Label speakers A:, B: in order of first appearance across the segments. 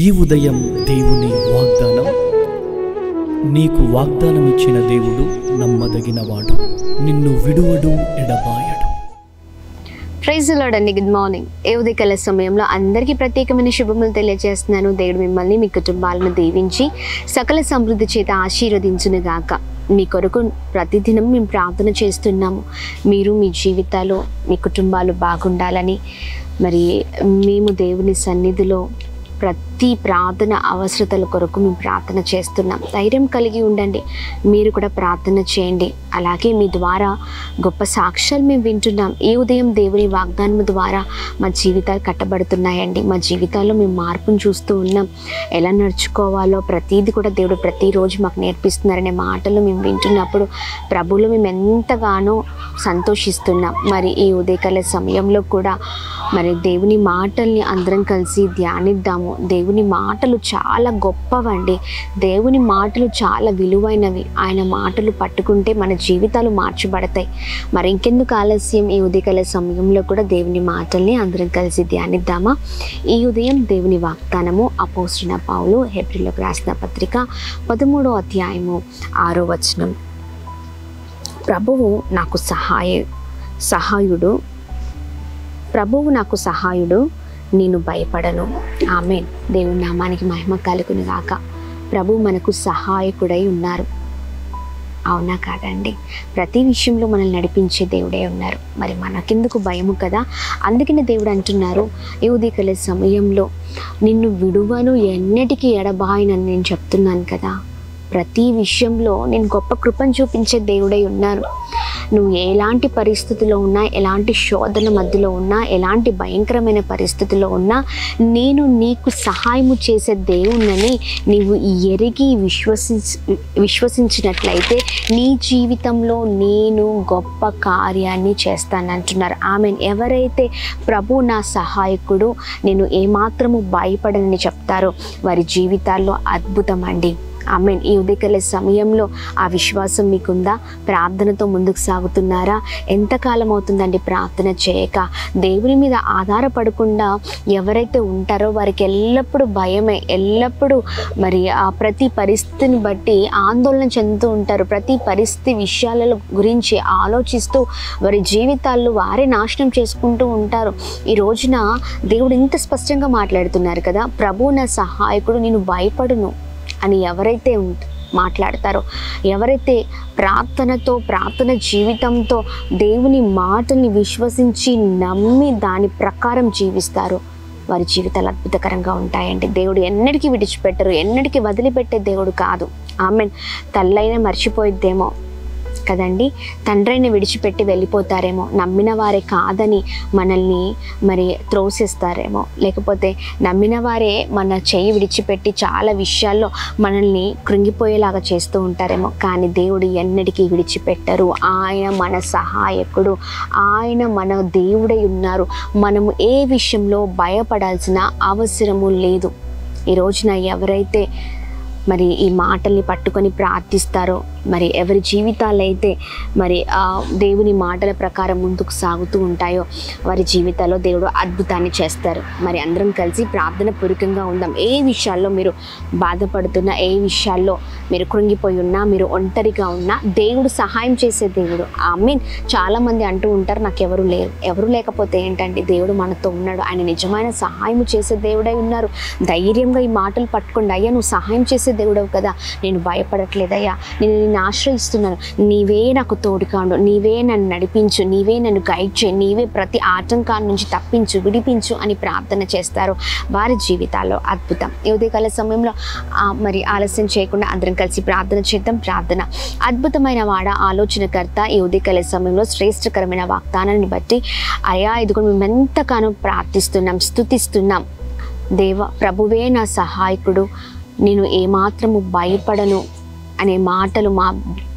A: ఈ ఉదయం దేవుని వాగ్దానం నీకు వాగ్దానం ఇచ్చిన దేవుడు నమ్మదగినవాడు నిన్ను విడువడు ఎడబాయడు
B: ప్రైజ్ లాడ్ అండి గుడ్ మార్నింగ్ ఏ ఉదయకాల సమయంలో అందరికీ ప్రత్యేకమైన శుభములు తెలియజేస్తున్నాను దేవుడు మిమ్మల్ని మీ కుటుంబాలను దీవించి సకల సమృద్ధి చేత ఆశీర్వదించును గాక మీ కొరకు ప్రతిదినం మేము ప్రార్థన చేస్తున్నాము మీరు మీ జీవితాలు మీ కుటుంబాలు బాగుండాలని మరి మేము దేవుని సన్నిధిలో ప్రతి ప్రార్థన అవసరతల కొరకు మేము ప్రార్థన చేస్తున్నాం ధైర్యం కలిగి ఉండండి మీరు కూడా ప్రార్థన చేయండి అలాగే మీ ద్వారా గొప్ప సాక్ష్యాలు మేము వింటున్నాం ఈ ఉదయం దేవుని వాగ్దానం ద్వారా మా జీవితాలు కట్టబడుతున్నాయండి మా జీవితాల్లో మేము మార్పును చూస్తూ ఉన్నాం ఎలా నడుచుకోవాలో ప్రతీది కూడా దేవుడు ప్రతిరోజు మాకు నేర్పిస్తున్నారనే మాటలు మేము వింటున్నప్పుడు ప్రభువులో మేము ఎంతగానో సంతోషిస్తున్నాం మరి ఈ ఉదయకాల సమయంలో కూడా మరి దేవుని మాటల్ని అందరం కలిసి ధ్యానిద్దాము దేవుని మాటలు చాలా గొప్పవండి దేవుని మాటలు చాలా విలువైనవి ఆయన మాటలు పట్టుకుంటే మన జీవితాలు మార్చబడతాయి మరి ఇంకెందుకు ఆలస్యం ఈ ఉదయకాల సమయంలో కూడా దేవుని మాటల్ని అందరం కలిసి ధ్యానిద్దామా ఈ ఉదయం దేవుని వాగ్దానము అపోసిన పావులు ఏప్రిల్లోకి రాసిన పత్రిక పదమూడో అధ్యాయము ఆరో వచనం ప్రభువు నాకు సహాయ సహాయుడు ప్రభువు నాకు సహాయుడు నేను భయపడను ఆమె దేవుని నామానికి మహిమ కలుగును గాక ప్రభు మనకు సహాయకుడై ఉన్నారు అవునా కాదండి ప్రతి విషయంలో మనల్ని నడిపించే దేవుడే ఉన్నారు మరి మనకెందుకు భయము కదా అందుకనే దేవుడు అంటున్నారు ఈ ఉదయకాల సమయంలో నిన్ను విడువను ఎన్నటికీ ఎడబాయనని నేను చెప్తున్నాను కదా ప్రతి విషయంలో నేను గొప్ప కృపను చూపించే దేవుడై ఉన్నాను నువ్వు ఎలాంటి పరిస్థితిలో ఉన్నా ఎలాంటి శోధన మధ్యలో ఉన్నా ఎలాంటి భయంకరమైన పరిస్థితిలో ఉన్నా నేను నీకు సహాయము చేసే దేవుణ్ణని నీవు ఎరిగి విశ్వసించి విశ్వసించినట్లయితే నీ జీవితంలో నేను గొప్ప కార్యాన్ని చేస్తానంటున్నారు ఆమె ఎవరైతే ప్రభు నా సహాయకుడు నేను ఏమాత్రము భయపడనని చెప్తారో వారి జీవితాల్లో అద్భుతం అండి ఆమెన్ ఈ ఉదయకాల సమయంలో ఆ విశ్వాసం మీకుందా ప్రార్థనతో ముందుకు సాగుతున్నారా ఎంతకాలం అవుతుందండి ప్రార్థన చేయక దేవుని మీద ఆధారపడకుండా ఎవరైతే ఉంటారో వారికి ఎల్లప్పుడూ భయమే ఎల్లప్పుడూ మరి ఆ ప్రతి పరిస్థితిని బట్టి ఆందోళన చెందుతూ ఉంటారు ప్రతి పరిస్థితి విషయాల గురించి ఆలోచిస్తూ వారి జీవితాల్లో వారే నాశనం చేసుకుంటూ ఉంటారు ఈ రోజున దేవుడు ఇంత స్పష్టంగా మాట్లాడుతున్నారు కదా ప్రభు నా సహాయకుడు నేను భయపడును అని ఎవరైతే ఉంట మాట్లాడతారో ఎవరైతే ప్రార్థనతో ప్రార్థన జీవితంతో దేవుని మాటల్ని విశ్వసించి నమ్మి దాని ప్రకారం జీవిస్తారో వారి జీవితాలు అద్భుతకరంగా ఉంటాయండి దేవుడు ఎన్నటికీ విడిచిపెట్టరు ఎన్నటికీ వదిలిపెట్టే దేవుడు కాదు ఆమె తల్లైనా మర్చిపోయిద్దేమో కదండి తండ్రిని విడిచిపెట్టి వెళ్ళిపోతారేమో నమ్మిన వారే కాదని మనల్ని మరి త్రోసేస్తారేమో లేకపోతే నమ్మిన వారే మన చెయ్యి విడిచిపెట్టి చాలా విషయాల్లో మనల్ని కృంగిపోయేలాగా చేస్తూ ఉంటారేమో కానీ దేవుడు ఎన్నటికీ విడిచిపెట్టరు ఆయన మన సహాయకుడు ఆయన మన దేవుడై ఉన్నారు మనము ఏ విషయంలో భయపడాల్సిన అవసరము లేదు ఈ రోజున ఎవరైతే మరి ఈ మాటల్ని పట్టుకొని ప్రార్థిస్తారో మరి ఎవరి జీవితాలైతే మరి ఆ దేవుని మాటల ప్రకారం ముందుకు సాగుతూ ఉంటాయో వారి జీవితాల్లో దేవుడు అద్భుతాన్ని చేస్తారు మరి అందరం కలిసి ప్రార్థన పూర్వకంగా ఉందాం ఏ విషయాల్లో మీరు బాధపడుతున్నా ఏ విషయాల్లో మీరు కృంగిపోయి ఉన్నా మీరు ఒంటరిగా ఉన్నా దేవుడు సహాయం చేసే దేవుడు ఐ మీన్ చాలామంది అంటూ ఉంటారు నాకు ఎవరు లేరు ఎవరు లేకపోతే ఏంటండి దేవుడు మనతో ఉన్నాడు ఆయన నిజమైన సహాయం చేసే దేవుడై ఉన్నారు ధైర్యంగా ఈ మాటలు పట్టుకోండి అయ్యా నువ్వు సహాయం చేసే దేవుడవు కదా నేను భయపడట్లేదయ్యా నేను నిన్ను ఆశ్రయిస్తున్నాను నీవే నాకు తోడుగా ఉండు నీవే నన్ను నడిపించు నీవే నన్ను గైడ్ చేయి నీవే ప్రతి ఆటంకాల నుంచి తప్పించు విడిపించు అని ప్రార్థన చేస్తారు వారి జీవితాల్లో అద్భుతం ఈ ఉదయకాల సమయంలో ఆ, మరి ఆలస్యం చేయకుండా అందరం కలిసి ప్రార్థన చేద్దాం ప్రార్థన అద్భుతమైన వాడ ఆలోచనకర్త ఈ ఉదయకాల సమయంలో శ్రేష్టకరమైన వాగ్దానాన్ని బట్టి అయా ఇదిగో మేము ఎంతగానో ప్రార్థిస్తున్నాం స్తుతిస్తున్నాం దేవ ప్రభువే నా సహాయకుడు నేను ఏమాత్రము భయపడను అనే మాటలు మా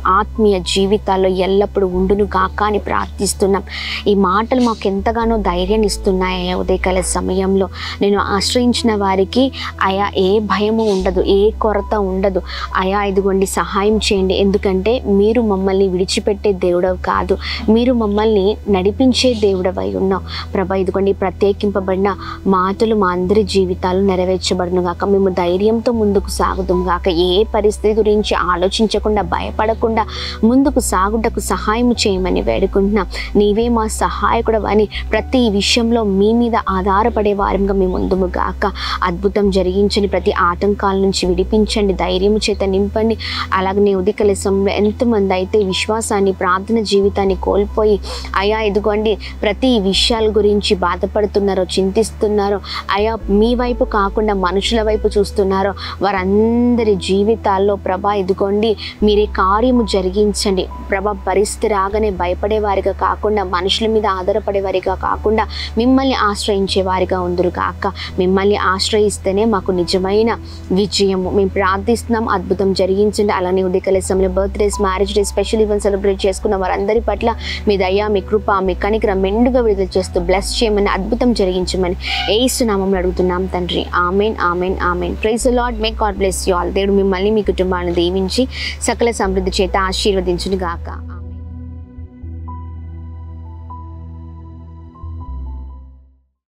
B: ఆత్మీయ జీవితాల్లో ఎల్లప్పుడూ ఉండును గాక అని ప్రార్థిస్తున్నాం ఈ మాటలు మాకు ఎంతగానో ధైర్యాన్ని ఇస్తున్నాయి అయ్యా ఉదయకాల సమయంలో నేను ఆశ్రయించిన వారికి అయా ఏ భయము ఉండదు ఏ కొరత ఉండదు అయా ఇదిగోండి సహాయం చేయండి ఎందుకంటే మీరు మమ్మల్ని విడిచిపెట్టే దేవుడవు కాదు మీరు మమ్మల్ని నడిపించే దేవుడవై ఉన్నావు ప్రభా ఇదిగోండి ప్రత్యేకింపబడిన మాటలు మా అందరి జీవితాలు నెరవేర్చబడును గాక మేము ధైర్యంతో ముందుకు సాగుదాం గాక ఏ పరిస్థితి గురించి ఆలోచించకుండా భయపడకుండా ముందుకు సాగుటకు సహాయం చేయమని వేడుకుంటున్నాం నీవే మా సహాయకుడు అని ప్రతి విషయంలో మీ మీద ఆధారపడే వారంగా మేము ముందుము గాక అద్భుతం జరిగించండి ప్రతి ఆటంకాల నుంచి విడిపించండి ధైర్యం చేత నింపండి అలాగనే ఉదికల సమయంలో ఎంతమంది అయితే విశ్వాసాన్ని ప్రార్థన జీవితాన్ని కోల్పోయి అయా ఇదిగోండి ప్రతి విషయాల గురించి బాధపడుతున్నారో చింతిస్తున్నారో అయా మీ వైపు కాకుండా మనుషుల వైపు చూస్తున్నారో వారందరి జీవితాల్లో ప్రభా ఇదిగోండి మీరే కార్యము జరిగించండి ప్రభా పరిస్థితి రాగానే భయపడే వారిగా కాకుండా మనుషుల మీద ఆధారపడే వారిగా కాకుండా మిమ్మల్ని ఆశ్రయించే వారిగా ఉందరు కాక మిమ్మల్ని ఆశ్రయిస్తేనే మాకు నిజమైన విజయము మేము ప్రార్థిస్తున్నాం అద్భుతం జరిగించండి అలానే ఉదయకాల సమయంలో birthdays marriage day special event celebrate చేసుకున్న వారందరి పట్ల మీ దయ మీ కృప మీ కనికరం మెండుగా విడుదల చేస్తూ బ్లెస్ చేయమని అద్భుతం జరిగించమని ఏసునామంలో అడుగుతున్నాం తండ్రి amen amen amen praise lord may God bless you all దేవుడు మిమ్మల్ని మీ కుటుంబాన్ని దీవించి సకల సమృద్ధి చేత ఆశీర్వదించును గాక